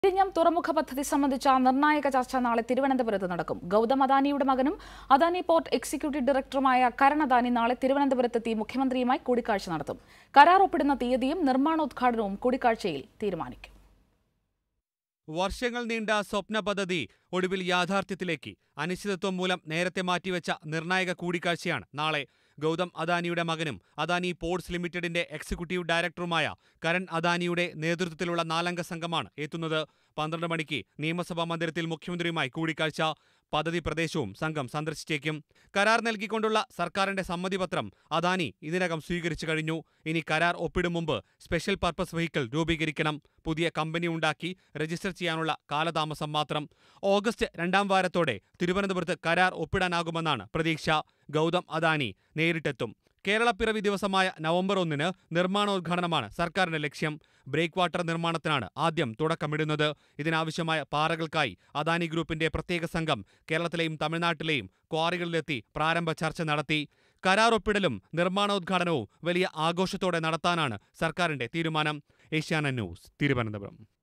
വിഴിഞ്ഞം തുറമുഖ പദ്ധതി സംബന്ധിച്ച നിർണായക ചർച്ച നാളെ തിരുവനന്തപുരത്ത് നടക്കും ഗൗതം അദാനിയുടെ മകനും അദാനി പോർട്ട് എക്സിക്യൂട്ടീവ് ഡയറക്ടറുമായ കരൺ അദാനി നാളെ തിരുവനന്തപുരത്തെത്തി മുഖ്യമന്ത്രിയുമായി കൂടിക്കാഴ്ച നടത്തും കരാർ ഒപ്പിടുന്ന തീയതിയും നിർമ്മാണോദ്ഘാടനവും കൂടിക്കാഴ്ചയിൽ തീരുമാനിക്കും വർഷങ്ങൾ നീണ്ട സ്വപ്ന പദ്ധതി ഒടുവിൽ യാഥാർത്ഥ്യത്തിലേക്ക് അനിശ്ചിതത്വം മൂലം നേരത്തെ മാറ്റിവെച്ച നിർണായക കൂടിക്കാഴ്ചയാണ് നാളെ ഗൗതം അദാനിയുടെ മകനും അദാനി പോർട്സ് ലിമിറ്റഡിന്റെ എക്സിക്യൂട്ടീവ് ഡയറക്ടറുമായ കരൺ അദാനിയുടെ നേതൃത്വത്തിലുള്ള നാലംഗ സംഘമാണ് എത്തുന്നത് പന്ത്രണ്ട് മണിക്ക് നിയമസഭാ മന്ദിരത്തിൽ മുഖ്യമന്ത്രിയുമായി കൂടിക്കാഴ്ച പദ്ധതി പ്രദേശവും സംഘം സന്ദർശിച്ചേക്കും കരാർ നൽകിക്കൊണ്ടുള്ള സർക്കാരിന്റെ സമ്മതിപത്രം അദാനി ഇതിനകം സ്വീകരിച്ചു കഴിഞ്ഞു ഇനി കരാർ ഒപ്പിടും മുമ്പ് സ്പെഷ്യൽ പർപ്പസ് വെഹിക്കിൾ രൂപീകരിക്കണം പുതിയ കമ്പനി ഉണ്ടാക്കി രജിസ്റ്റർ ചെയ്യാനുള്ള കാലതാമസം മാത്രം ഓഗസ്റ്റ് രണ്ടാം വാരത്തോടെ തിരുവനന്തപുരത്ത് കരാർ ഒപ്പിടാനാകുമെന്നാണ് പ്രതീക്ഷ ഗൗതം അദാനി നേരിട്ടെത്തും കേരളപ്പിറവി ദിവസമായ നവംബർ ഒന്നിന് നിർമ്മാണോദ്ഘാടനമാണ് സർക്കാരിന്റെ ലക്ഷ്യം ബ്രേക്ക് വാട്ടർ നിർമ്മാണത്തിനാണ് ആദ്യം തുടക്കമിടുന്നത് ഇതിനാവശ്യമായ പാറകൾക്കായി അദാനി ഗ്രൂപ്പിന്റെ പ്രത്യേക സംഘം കേരളത്തിലെയും തമിഴ്നാട്ടിലെയും ക്വാറികളിലെത്തി പ്രാരംഭ ചർച്ച നടത്തി കരാർ ഒപ്പിടലും നിർമ്മാണോദ്ഘാടനവും വലിയ ആഘോഷത്തോടെ നടത്താനാണ് സർക്കാരിന്റെ തീരുമാനം ഏഷ്യാനെറ്റ് ന്യൂസ് തിരുവനന്തപുരം